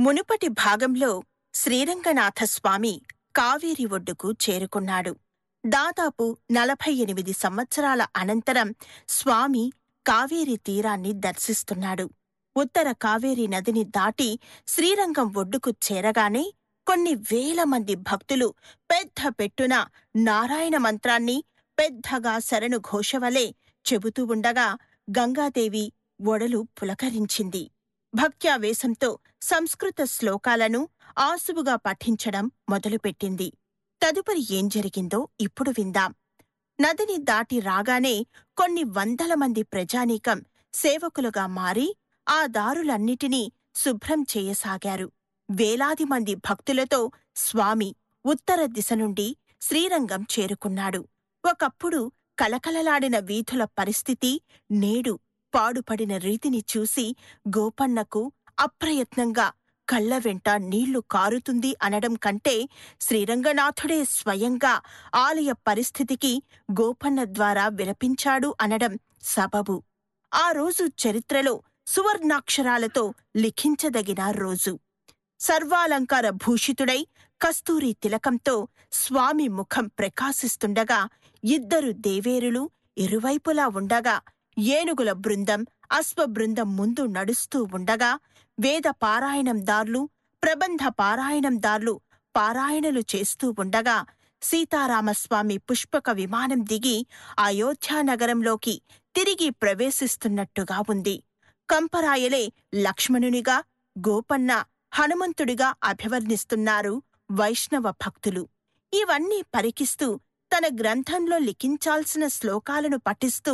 మునుపటి భాగంలో శ్రీరంగనాథ స్వామి కావేరి ఒడ్డుకు చేరుకున్నాడు దాదాపు నలభై ఎనిమిది సంవత్సరాల అనంతరం స్వామి కావేరి తీరాన్ని దర్శిస్తున్నాడు ఉత్తర కావేరి నదిని దాటి శ్రీరంగం ఒడ్డుకు చేరగానే కొన్ని వేల మంది భక్తులు పెద్ద పెట్టున నారాయణ మంత్రాన్ని పెద్దగా శరణు ఘోషవలే చెబుతూ ఉండగా గంగాదేవి ఒడలు పులకరించింది భక్త్యావేశంతో సంస్కృత శ్లోకాలను ఆసువుగా పఠించడం మొదలుపెట్టింది తదుపరి ఏం జరిగిందో ఇప్పుడు విందాం నదిని దాటి రాగానే కొన్ని వందల మంది ప్రజానీకం సేవకులుగా మారి ఆ దారులన్నిటినీ శుభ్రం చేయసాగారు వేలాది మంది భక్తులతో స్వామి ఉత్తర దిశ నుండి శ్రీరంగం చేరుకున్నాడు ఒకప్పుడు కలకలలాడిన వీధుల పరిస్థితి నేడు పాడుపడిన రీతిని చూసి గోపన్నకు అప్రయత్నంగా కళ్ళ వెంట నీళ్లు కారుతుంది అనడం కంటే శ్రీరంగనాథుడే స్వయంగా ఆలయ పరిస్థితికి గోపన్న ద్వారా విలపించాడు అనడం సబబు ఆ రోజు చరిత్రలో సువర్ణాక్షరాలతో లిఖించదగిన రోజు సర్వాలంకార భూషితుడై కస్తూరి తిలకంతో స్వామి ముఖం ప్రకాశిస్తుండగా ఇద్దరు దేవేరులు ఇరువైపులా ఉండగా ఏనుగుల బృందం అశ్వబృందం ముందు నడుస్తూ ఉండగా వేద పారాయణందార్లు ప్రబంధ పారాయణందార్లు పారాయణలు చేస్తూ ఉండగా సీతారామస్వామి పుష్పక విమానం దిగి అయోధ్యానగరంలోకి తిరిగి ప్రవేశిస్తున్నట్టుగా ఉంది కంపరాయలే లక్ష్మణునిగా గోపన్న హనుమంతుడిగా అభివర్ణిస్తున్నారు వైష్ణవ భక్తులు ఇవన్నీ పరికిస్తూ తన గ్రంథంలో లిఖించాల్సిన శ్లోకాలను పఠిస్తూ